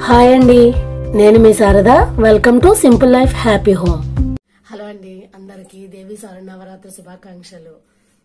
Hi అండి నేను మీ Sharada welcome to simple life happy home hello అండి అందరికీ దేవి నవరాత్రి శుభాకాంక్షలు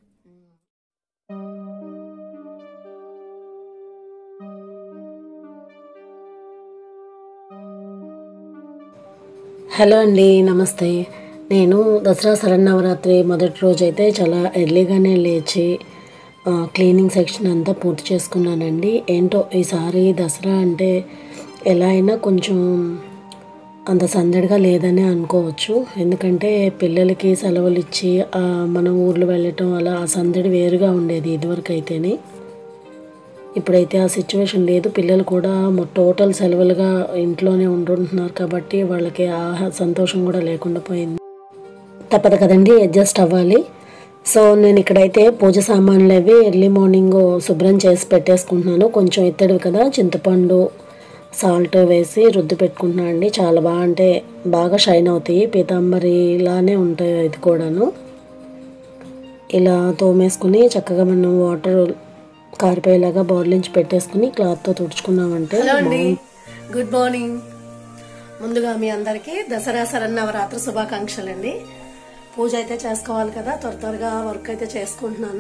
హలో అండి నమస్తే నేను దసరా శరన్నవరాత్రి మొదటి రోజు అయితే చాలా ఎర్లీగానే లేచి ఆ, క్లీనింగ్ సెక్షన్ అంతా పూర్తి చేసుకున్నానండి ఏంటో ఈసారి దసరా అంటే ఎలా అయినా కొంచెం అంత సందడిగా లేదని అనుకోవచ్చు ఎందుకంటే పిల్లలకి సెలవులు ఇచ్చి ఆ, మనం ఊర్లు వెళ్ళటం అలా ఆ సందడి వేరుగా ఉండేది ఇదివరకు అయితేనే ఇప్పుడైతే ఆ సిచ్యువేషన్ లేదు పిల్లలు కూడా మొ- టోటల్ సెలవులుగా ఇంట్లోనే ఉంటుంటున్నారు కాబట్టి వాళ్ళకి ఆ సంతోషం కూడా లేకుండా పోయింది తప్పదు కదండి అడ్జస్ట్ అవ్వాలి సో నేను ఇక్కడైతే పూజ సామాన్లు అవి ఎర్లీ మార్నింగ్ శుభ్రం చేసి పెట్టేసుకుంటున్నాను కొంచెం ఇత్తడివి కదా చింతపండు సాల్ట్ వేసి రుద్ది పెట్టుకుంటున్నాను అండి చాలా బాగా అంటే బాగా షైన్ అవుతాయి పీతాంబరిలానే ఉంటాయి ఇది కూడాను ఇలా తోమేసుకుని చక్కగా మనం వాటర్ కారిపోయేలాగా బౌర్లించి పెట్టేసుకుని క్లాత్తో తుడుచుకున్నామంటే హలో అండి గుడ్ మార్నింగ్ ముందుగా మీ అందరికి దసరా శరన్నవరాత్రి శుభాకాంక్షలు అండి పూజ అయితే చేసుకోవాలి కదా త్వర త్వరగా వర్క్ అయితే చేసుకుంటున్నాను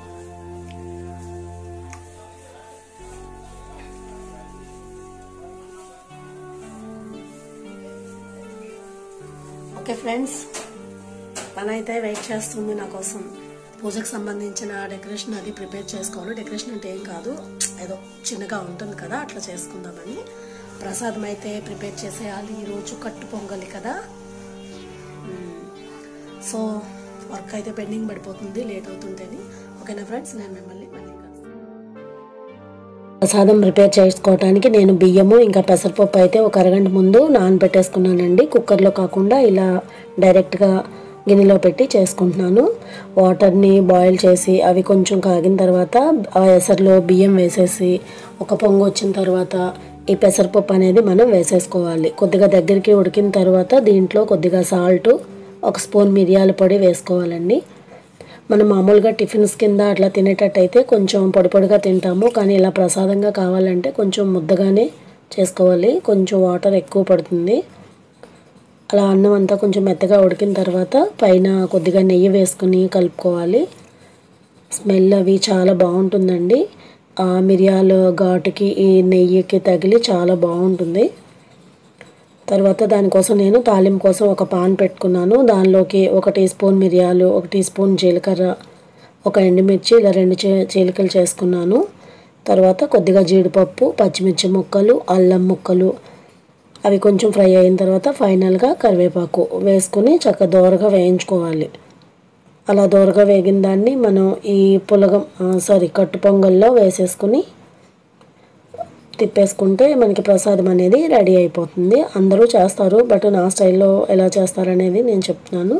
ఓకే ఫ్రెండ్స్ పని అయితే వెయిట్ చేస్తుంది నా కోసం పూజకు సంబంధించిన డెకరేషన్ అది ప్రిపేర్ చేసుకోవాలి డెకరేషన్ అంటే ఏం కాదు ఏదో చిన్నగా ఉంటుంది కదా అట్లా చేసుకుందామని ప్రసాదం అయితే ప్రిపేర్ చేసేయాలి ఈరోజు కట్టు పొంగలి కదా మ్మ్. సో వర్క్ అయితే పెండింగ్ పడిపోతుంది లేట్ అవుతుంటేని ఓకేనా ఫ్రెండ్స్ నేను మిమ్మల్ని మళ్ళీ కలుస్తాను ప్రసాదం ప్రిపేర్ చేసుకోవడానికి నేను బియ్యము ఇంకా పెసరపప్పు అయితే ఒక అరగంట ముందు నానబెట్టేసుకున్నానండి కుక్కర్లో కాకుండా ఇలా డైరెక్ట్గా గిన్నెలో పెట్టి చేసుకుంటున్నాను వాటర్ని బాయిల్ చేసి అవి కొంచెం కాగిన తర్వాత ఆ ఎసరులో బియ్యం వేసేసి ఒక పొంగు వచ్చిన తర్వాత ఈ పెసరపప్పు అనేది మనం వేసేసుకోవాలి కొద్దిగా దగ్గరికి ఉడికిన తర్వాత దీంట్లో కొద్దిగా సాల్ట్ ఒక స్పూన్ మిరియాల పొడి వేసుకోవాలండి మనం మామూలుగా టిఫిన్స్ కింద అట్లా తినేటట్టయితే కొంచెం పొడి పొడిగా తింటాము కానీ ఇలా ప్రసాదంగా కావాలంటే కొంచెం ముద్దగానే చేసుకోవాలి కొంచెం వాటర్ ఎక్కువ పడుతుంది అలా అన్నం అంతా కొంచెం మెత్తగా ఉడికిన తర్వాత పైన కొద్దిగా నెయ్యి వేసుకుని కలుపుకోవాలి స్మెల్ అవి చాలా బాగుంటుందండి ఆ మిరియాల ఘాటుకి ఈ నెయ్యికి తగిలి చాలా బాగుంటుంది తర్వాత దానికోసం నేను తాలింపు కోసం ఒక పాన్ పెట్టుకున్నాను దానిలోకి ఒక టీ స్పూన్ మిరియాలు ఒక టీ స్పూన్ జీలకర్ర ఒక ఎండుమిర్చి ఇలా రెండు చే చీలికలు చేసుకున్నాను తర్వాత కొద్దిగా జీడిపప్పు పచ్చిమిర్చి ముక్కలు అల్లం ముక్కలు అవి కొంచెం ఫ్రై అయిన తర్వాత ఫైనల్గా కరివేపాకు వేసుకుని చక్క దోరగా వేయించుకోవాలి అలా దోరగా వేగిన దాన్ని మనం ఈ పులగం సారీ కట్టు పొంగల్లో వేసేసుకుని తిప్పేసుకుంటే మనకి ప్రసాదం అనేది రెడీ అయిపోతుంది అందరూ చేస్తారు బట్ నా స్టైల్లో ఎలా చేస్తారనేది నేను చెప్తున్నాను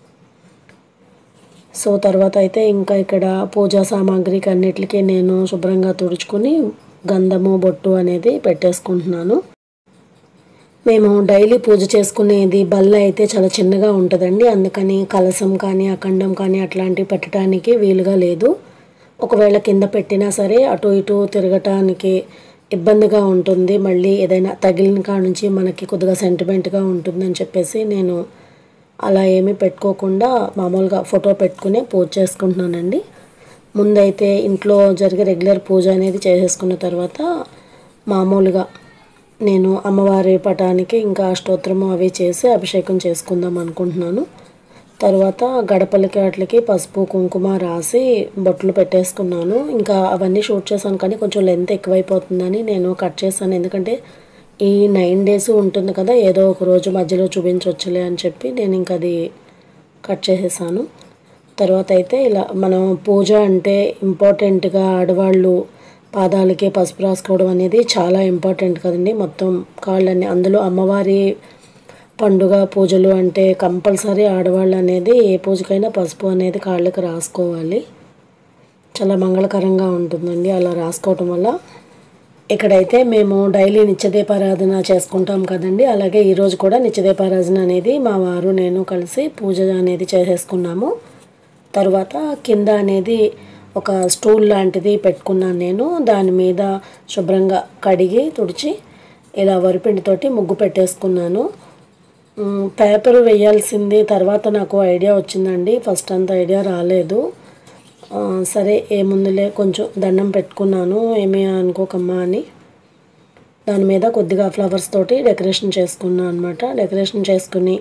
సో తర్వాత అయితే ఇంకా ఇక్కడ పూజా సామాగ్రికి అన్నిటికీ నేను శుభ్రంగా తుడుచుకుని గంధము బొట్టు అనేది పెట్టేసుకుంటున్నాను మేము డైలీ పూజ చేసుకునేది బల్ల అయితే చాలా చిన్నగా ఉంటుందండి అందుకని కలసం కానీ అఖండం కానీ అట్లాంటివి పెట్టడానికి వీలుగా లేదు ఒకవేళ కింద పెట్టినా సరే అటు ఇటు తిరగటానికి ఇబ్బందిగా ఉంటుంది మళ్ళీ ఏదైనా తగిలిన కాడ నుంచి మనకి కొద్దిగా సెంటిమెంట్గా ఉంటుందని చెప్పేసి నేను అలా ఏమీ పెట్టుకోకుండా మామూలుగా ఫోటో పెట్టుకునే పూజ చేసుకుంటున్నానండి ముందైతే ఇంట్లో జరిగే రెగ్యులర్ పూజ అనేది చేసేసుకున్న తర్వాత మామూలుగా నేను అమ్మవారి పటానికి ఇంకా అష్టోత్తరము అవి చేసి అభిషేకం చేసుకుందాం అనుకుంటున్నాను తర్వాత గడపలకి వాటికి పసుపు కుంకుమ రాసి బొట్లు పెట్టేసుకున్నాను ఇంకా అవన్నీ షూట్ చేశాను కానీ కొంచెం లెంత్ ఎక్కువైపోతుందని నేను కట్ చేశాను ఎందుకంటే ఈ నైన్ డేస్ ఉంటుంది కదా ఏదో ఒక రోజు మధ్యలో చూపించవచ్చులే అని చెప్పి నేను ఇంకా అది కట్ చేసేసాను తర్వాత అయితే ఇలా మనం పూజ అంటే ఇంపార్టెంట్గా ఆడవాళ్ళు పాదాలకి పసుపు రాసుకోవడం అనేది చాలా ఇంపార్టెంట్ కదండి మొత్తం కాళ్ళని అందులో అమ్మవారి పండుగ పూజలు అంటే కంపల్సరీ ఆడవాళ్ళు అనేది ఏ పూజకైనా పసుపు అనేది కాళ్ళకి రాసుకోవాలి చాలా మంగళకరంగా ఉంటుందండి అలా రాసుకోవటం వల్ల ఇక్కడైతే మేము డైలీ నిత్యదీపారాధన చేసుకుంటాం కదండి అలాగే ఈరోజు కూడా నిత్యదీపారాధన అనేది మా వారు నేను కలిసి పూజ అనేది చేసేసుకున్నాము తర్వాత కింద అనేది ఒక స్టూల్ లాంటిది పెట్టుకున్నాను నేను దాని మీద శుభ్రంగా కడిగి తుడిచి ఇలా వరిపిండితోటి ముగ్గు పెట్టేసుకున్నాను మ్, పేపర్ వేయాల్సింది తర్వాత నాకు ఐడియా వచ్చిందండి ఫస్ట్ అంత ఐడియా రాలేదు ఆ, సరే ఏముందిలే కొంచెం దండం పెట్టుకున్నాను ఏమీ అనుకోకమ్మా అని దాని మీద కొద్దిగా ఫ్లవర్స్ తోటి డెకరేషన్ చేసుకున్నాను అనమాట డెకరేషన్ చేసుకుని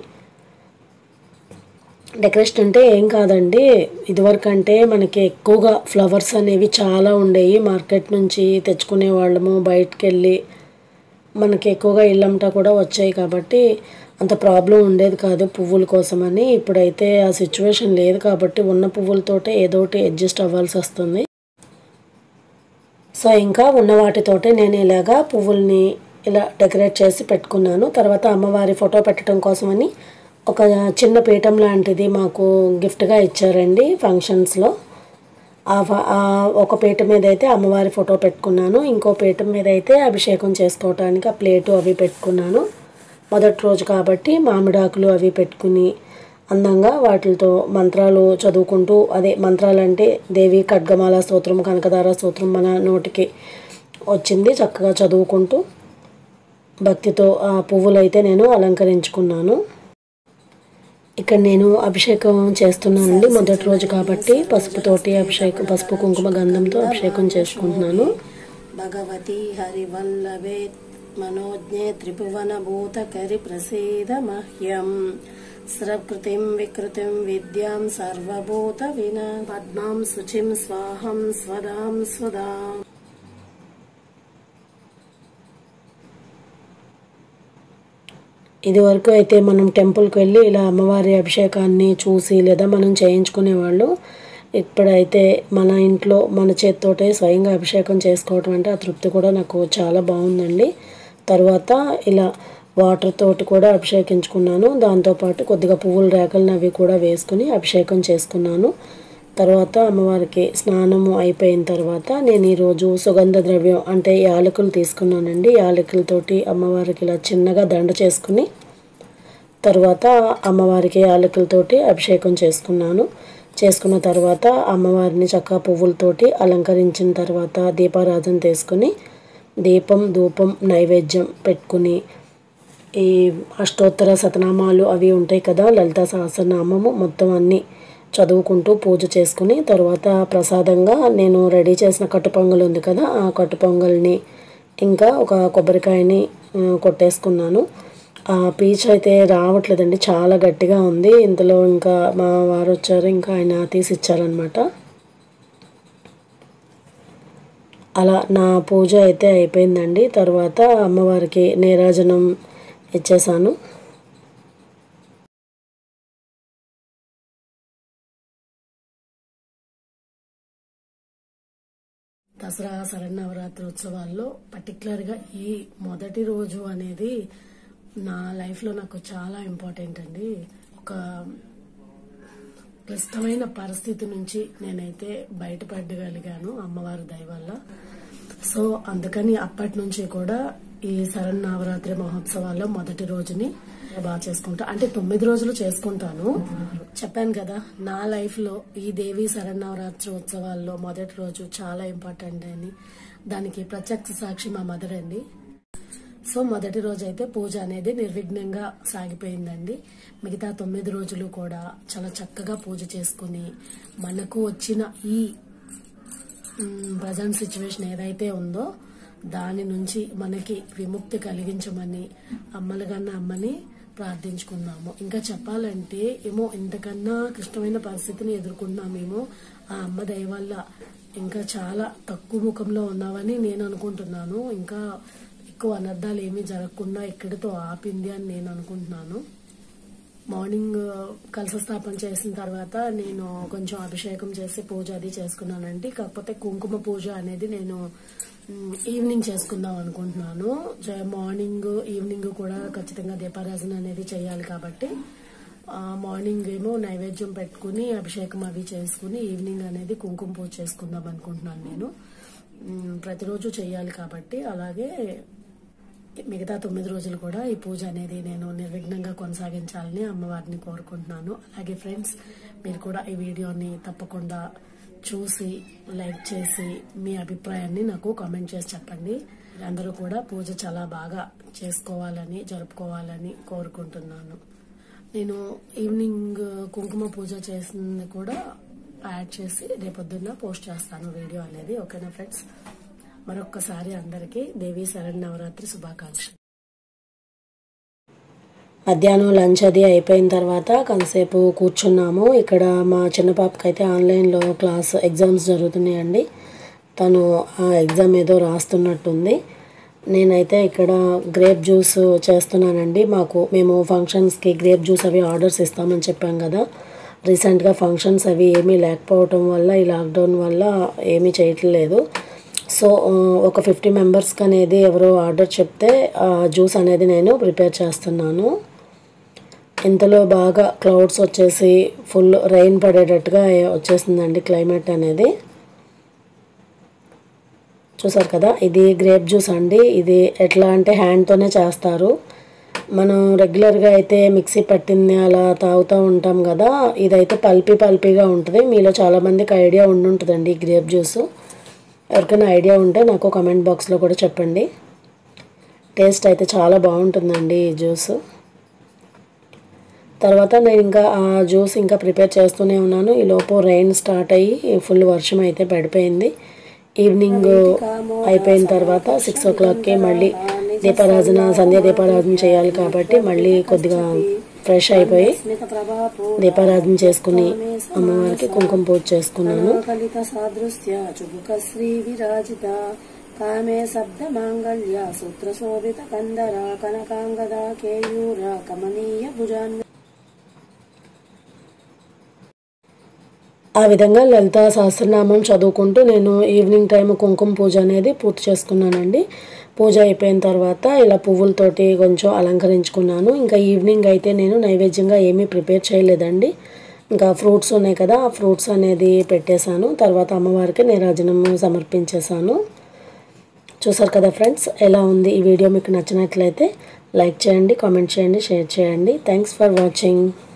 డెకరేషన్ అంటే ఏం కాదండి ఇదివరకు అంటే మనకి ఎక్కువగా ఫ్లవర్స్ అనేవి చాలా ఉండేవి మార్కెట్ నుంచి తెచ్చుకునే వాళ్ళము బయటకు వెళ్ళి మనకి ఎక్కువగా ఇల్లంతా కూడా వచ్చాయి కాబట్టి అంత ప్రాబ్లం ఉండేది కాదు పువ్వుల కోసమని ఇప్పుడైతే ఆ సిచ్యువేషన్ లేదు కాబట్టి ఉన్న పువ్వులతోటే ఏదో ఒకటి అడ్జస్ట్ అవ్వాల్సి వస్తుంది సో ఇంకా ఉన్న వాటితోటే నేను ఇలాగా పువ్వుల్ని ఇలా డెకరేట్ చేసి పెట్టుకున్నాను తర్వాత అమ్మవారి ఫోటో పెట్టడం కోసమని ఒక చిన్న పీఠం లాంటిది మాకు గిఫ్ట్గా ఇచ్చారండి ఫంక్షన్స్లో ఆ ఫ- ఆ ఒక పీట మీద అయితే అమ్మవారి ఫోటో పెట్టుకున్నాను ఇంకో పీఠం మీద అయితే అభిషేకం చేసుకోవటానికి ఆ ప్లేటు అవి పెట్టుకున్నాను మొదటి రోజు కాబట్టి మామిడాకులు అవి పెట్టుకుని అందంగా వాటితో మంత్రాలు చదువుకుంటూ అదే మంత్రాలు అంటే దేవి ఖడ్గమాల స్తోత్రం కనకదార స్తోత్రం మన నోటికి వచ్చింది చక్కగా చదువుకుంటూ భక్తితో ఆ పువ్వులైతే నేను అలంకరించుకున్నాను ఇక్కడ నేను అభిషేకం చేస్తున్నానండి మొదటి రోజు కాబట్టి పసుపుతోటి అభిషేకం పసుపు కుంకుమ గంధంతో అభిషేకం చేసుకుంటున్నాను భగవతి హరివల్లభే మనోజ్ఞే త్రిభువన భూతకరి ప్రసీద మహ్యం స్రకృతిం వికృతిం విద్యాం సర్వభూత విన పద్మాం శుచిం స్వాహం స్వదాం స్వదాం ఇది వరకు అయితే మనం టెంపుల్కి వెళ్ళి ఇలా అమ్మవారి అభిషేకాన్ని చూసి లేదా మనం చేయించుకునేవాళ్ళు ఇప్పుడైతే మన ఇంట్లో మన చేత్తోటే స్వయంగా అభిషేకం చేసుకోవటం అంటే ఆ తృప్తి కూడా నాకు చాలా బాగుందండి తర్వాత ఇలా వాటర్ తోటి కూడా అభిషేకించుకున్నాను దాంతోపాటు కొద్దిగా పువ్వుల రేకలను అవి కూడా వేసుకుని అభిషేకం చేసుకున్నాను తర్వాత అమ్మవారికి స్నానము అయిపోయిన తర్వాత నేను ఈరోజు సుగంధ ద్రవ్యం అంటే యాలకులు తీసుకున్నానండి యాలకులతోటి అమ్మవారికి ఇలా చిన్నగా దండ చేసుకుని తర్వాత అమ్మవారికి యాలకులతోటి అభిషేకం చేసుకున్నాను చేసుకున్న తర్వాత అమ్మవారిని చక్కగా పువ్వులతోటి అలంకరించిన తర్వాత దీపారాధన తీసుకుని దీపం ధూపం నైవేద్యం పెట్టుకుని ఈ అష్టోత్తర శతనామాలు అవి ఉంటాయి కదా లలిత సహస్రనామము మొత్తం అన్నీ చదువుకుంటూ పూజ చేసుకుని తర్వాత ప్రసాదంగా నేను రెడీ చేసిన కట్టు పొంగల్ ఉంది కదా ఆ కట్టు పొంగల్ని ఇంకా ఒక కొబ్బరికాయని ఆ, కొట్టేసుకున్నాను ఆ పీచ్ అయితే రావట్లేదండి చాలా గట్టిగా ఉంది ఇంతలో ఇంకా మా వారు వచ్చారు ఇంకా ఆయన తీసి ఇచ్చారనమాట అలా నా పూజ అయితే అయిపోయిందండి తర్వాత అమ్మవారికి నీరాజనం ఇచ్చేసాను దసరా శరన్నవరాత్రి ఉత్సవాల్లో పర్టికులర్గా ఈ మొదటి రోజు అనేది నా లైఫ్లో నాకు చాలా ఇంపార్టెంట్ అండి ఒక క్లిష్టమైన పరిస్థితి నుంచి నేనైతే బయటపడగలిగాను అమ్మవారి దయ వల్ల సో అందుకని అప్పటి నుంచి కూడా ఈ శరన్నవరాత్రి మహోత్సవాల్లో మొదటి రోజుని బాగా చేసుకుంటా అంటే తొమ్మిది రోజులు చేసుకుంటాను చెప్పాను కదా నా లైఫ్ లో ఈ దేవి శరన్నవరాత్రి ఉత్సవాల్లో మొదటి రోజు చాలా ఇంపార్టెంట్ అని దానికి ప్రత్యక్ష సాక్షి మా మదర్ అండి సో మొదటి రోజు అయితే పూజ అనేది నిర్విఘ్నంగా సాగిపోయిందండి మిగతా తొమ్మిది రోజులు కూడా చాలా చక్కగా పూజ చేసుకుని మనకు వచ్చిన ఈ ప్రజెంట్ సిచ్యువేషన్ ఏదైతే ఉందో దాని నుంచి మనకి విముక్తి కలిగించమని అమ్మలగన్న అమ్మని ప్రార్థించుకున్నాము ఇంకా చెప్పాలంటే ఏమో ఇంతకన్నా క్లిష్టమైన పరిస్థితిని ఎదుర్కొన్నామేమో ఆ అమ్మ దయ వల్ల ఇంకా చాలా తక్కువ ముఖంలో ఉన్నామని నేను అనుకుంటున్నాను ఇంకా ఎక్కువ అనర్థాలు ఏమీ జరగకుండా ఇక్కడితో ఆపింది అని నేను అనుకుంటున్నాను మార్నింగ్ కలశ స్థాపన చేసిన తర్వాత నేను కొంచెం అభిషేకం చేసి పూజ అది చేసుకున్నానండి కాకపోతే కుంకుమ పూజ అనేది నేను మ్, ఈవినింగ్ చేసుకుందాం అనుకుంటున్నాను జ- మార్నింగ్ ఈవినింగ్ కూడా ఖచ్చితంగా దీపారాధన అనేది చేయాలి కాబట్టి ఆ, మార్నింగ్ ఏమో నైవేద్యం పెట్టుకుని అభిషేకం అవి చేసుకుని ఈవినింగ్ అనేది కుంకుమ పూజ చేసుకుందాం అనుకుంటున్నాను నేను మ్, ప్రతిరోజు చేయాలి కాబట్టి అలాగే మిగతా తొమ్మిది రోజులు కూడా ఈ పూజ అనేది నేను నిర్విఘ్నంగా కొనసాగించాలని అమ్మవారిని కోరుకుంటున్నాను అలాగే ఫ్రెండ్స్ మీరు కూడా ఈ వీడియోని తప్పకుండా చూసి లైక్ చేసి మీ అభిప్రాయాన్ని నాకు కామెంట్ చేసి చెప్పండి మీరందరూ కూడా పూజ చాలా బాగా చేసుకోవాలని జరుపుకోవాలని కోరుకుంటున్నాను నేను ఈవినింగ్ కుంకుమ పూజ చేసింది కూడా యాడ్ చేసి రేపొద్దున్న పోస్ట్ చేస్తాను వీడియో అనేది ఓకేనా ఫ్రెండ్స్ మరొక్కసారి అందరికీ దేవీ శరణ్ నవరాత్రి శుభాకాంక్షలు మధ్యాహ్నం లంచ్ అది అయిపోయిన తర్వాత కొంతసేపు కూర్చున్నాము ఇక్కడ మా చిన్న పాపకి అయితే ఆన్లైన్లో క్లాస్ ఎగ్జామ్స్ జరుగుతున్నాయండి తను ఆ ఎగ్జామ్ ఏదో రాస్తున్నట్టుంది నేనైతే ఇక్కడ గ్రేప్ జ్యూస్ చేస్తున్నానండి మాకు మేము ఫంక్షన్స్కి గ్రేప్ జ్యూస్ అవి ఆర్డర్స్ ఇస్తామని చెప్పాం కదా రీసెంట్గా ఫంక్షన్స్ అవి ఏమీ లేకపోవటం వల్ల ఈ లాక్డౌన్ వల్ల ఏమీ చేయట్లేదు సో ఆ, ఒక ఫిఫ్టీ మెంబర్స్కి అనేది ఎవరో ఆర్డర్ చెప్తే ఆ జ్యూస్ అనేది నేను ప్రిపేర్ చేస్తున్నాను ఇంతలో బాగా క్లౌడ్స్ వచ్చేసి ఫుల్ రెయిన్ పడేటట్టుగా వచ్చేసిందండి క్లైమేట్ అనేది చూసారు కదా ఇది గ్రేప్ జ్యూస్ అండి ఇది ఎట్లా అంటే హ్యాండ్తోనే చేస్తారు మనం రెగ్యులర్గా అయితే మిక్సీ పట్టింది అలా తాగుతూ ఉంటాం కదా ఇదైతే పల్పీ పల్పీగా ఉంటుంది మీలో చాలామందికి ఐడియా ఉండుంటుందండి ఈ గ్రేప్ జ్యూస్ ఎవరికైనా ఐడియా ఉంటే నాకు కమెంట్ బాక్స్లో కూడా చెప్పండి టేస్ట్ అయితే చాలా బాగుంటుందండి ఈ జ్యూస్ తర్వాత నేను ఇంకా ఆ జ్యూస్ ఇంకా ప్రిపేర్ చేస్తూనే ఉన్నాను ఈ లోపు రెయిన్ స్టార్ట్ అయ్యి ఫుల్ వర్షం అయితే పడిపోయింది ఈవినింగ్ అయిపోయిన తర్వాత సిక్స్ ఓ క్లాక్కి మళ్ళీ దీపారాధన సంధ్యా దీపారాధన చేయాలి కాబట్టి మళ్ళీ కొద్దిగా ఫ్రెష్ అయిపోయి స్మిత ప్రభా దీపారాధన చేసుకుని అమ్మవారికి కుంకుమ పూజ చేసుకున్నాను కలిత సాదృశ్య చుబుక శ్రీ విరాజిత కామే శబ్ద మాంగళ్య సూత్ర శోభిత కందర కనకాంగద కేయూర కమనీయ భుజాన్ ఆ విధంగా లలిత సహస్రనామం చదువుకుంటూ నేను ఈవినింగ్ టైం కుంకుమ పూజ అనేది పూర్తి చేసుకున్నానండి పూజ అయిపోయిన తర్వాత ఇలా పువ్వులతోటి కొంచెం అలంకరించుకున్నాను ఇంకా ఈవినింగ్ అయితే నేను నైవేద్యంగా ఏమీ ప్రిపేర్ చేయలేదండి ఇంకా ఫ్రూట్స్ ఉన్నాయి కదా ఆ ఫ్రూట్స్ అనేది పెట్టేశాను తర్వాత అమ్మవారికి నీరాజనం సమర్పించేశాను చూసారు కదా ఫ్రెండ్స్ ఎలా ఉంది ఈ వీడియో మీకు నచ్చినట్లయితే లైక్ చేయండి కామెంట్ చేయండి షేర్ చేయండి థ్యాంక్స్ ఫర్ వాచింగ్